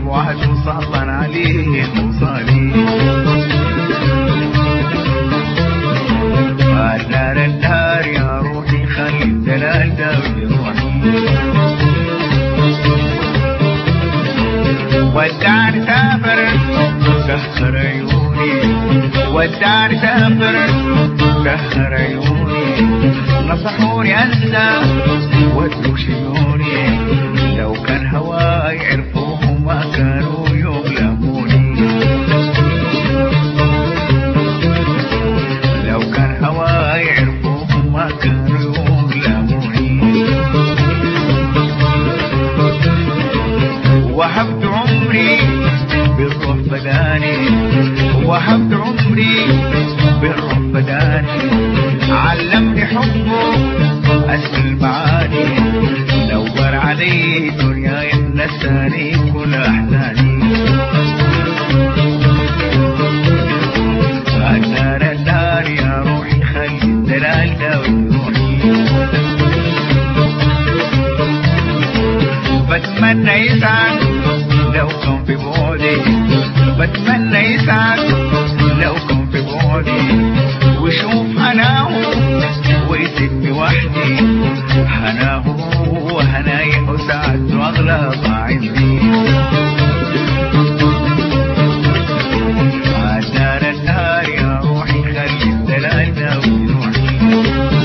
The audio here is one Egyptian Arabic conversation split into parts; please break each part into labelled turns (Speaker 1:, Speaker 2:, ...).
Speaker 1: بعد وصعبا عليه وصالي النار النار يا روحي خلي الدلال داوي روحي والدار سافر سهر عيوني والدار سافر سهر عيوني نصحوني انسى واترك شيوني لو كان هواي عرفوه ما كانوا يظلموني لو كان هواي عرفوه ما كانوا يظلموني وهبت عمري بالروح بداني وهبت عمري بالروح بداني علمني حبه أسل معاني نور علي دنياي نساني كل أحزاني النار النار يا روحي خلي الدلال داوي روحي بتمنى يسعد لو كان في بعدي بتمنى يسعد لو كان في بعدي وشوف هناه ويسيبني وحدي هناه وهناي وسعد واغلى عندي النار النار يا روحي خلي الدلال داوي روحي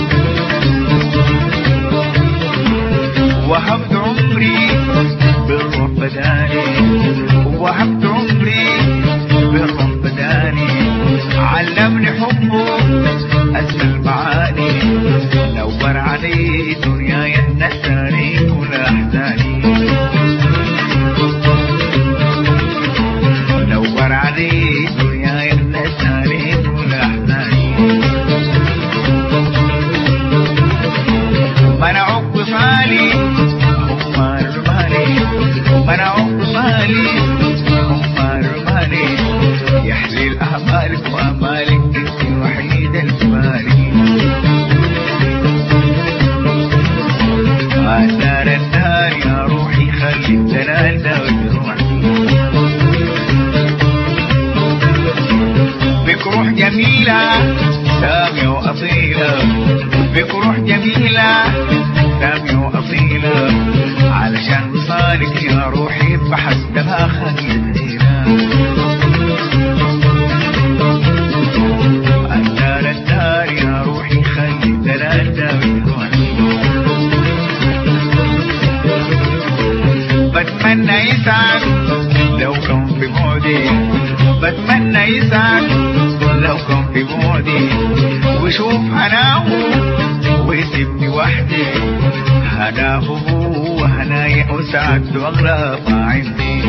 Speaker 1: وهبت عمري بالروح بداني وهبت عمري بالروح بداني علمني حبه أسمى المعاني نور علي دنياي نساني كل أحزاني نور علي دنياي نساني كل أحزاني منعوك بفالي هم رمالي منعوك بفالي هم رمالي يحلي الأمالك وأمالك انت الوحيدة الفالي النار النار يا روحي خلي الدلال داوي روحي بك روح جميلة سامية وأصيلة بك روح جميلة سامية وأصيلة علشان وصالك يا روحي بحسبها خليتينا النار النار يا روحي خلي الدلال داوي روحي بتمنى يسعد لو كان في بعدي بتمنى يسعد لو كان في بعدي وشوف هناه ويسيبني وحدي هناه وهناي وسعد واغلى ما عندي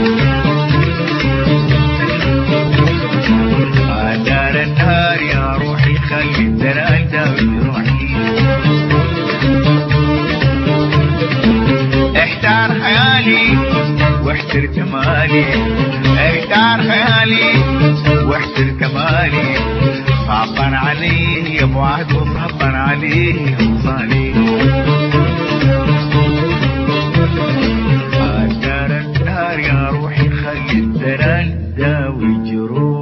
Speaker 1: النار النار يا روحي خلي الدلال داوي روحي احتار خيالي واحتر كمالي احتار خيالي واحتر كمالي صعبا عليه يا ابو عهد وصعبا عليه وصالي النار النار يا روحي خلي الدلال داوي جروح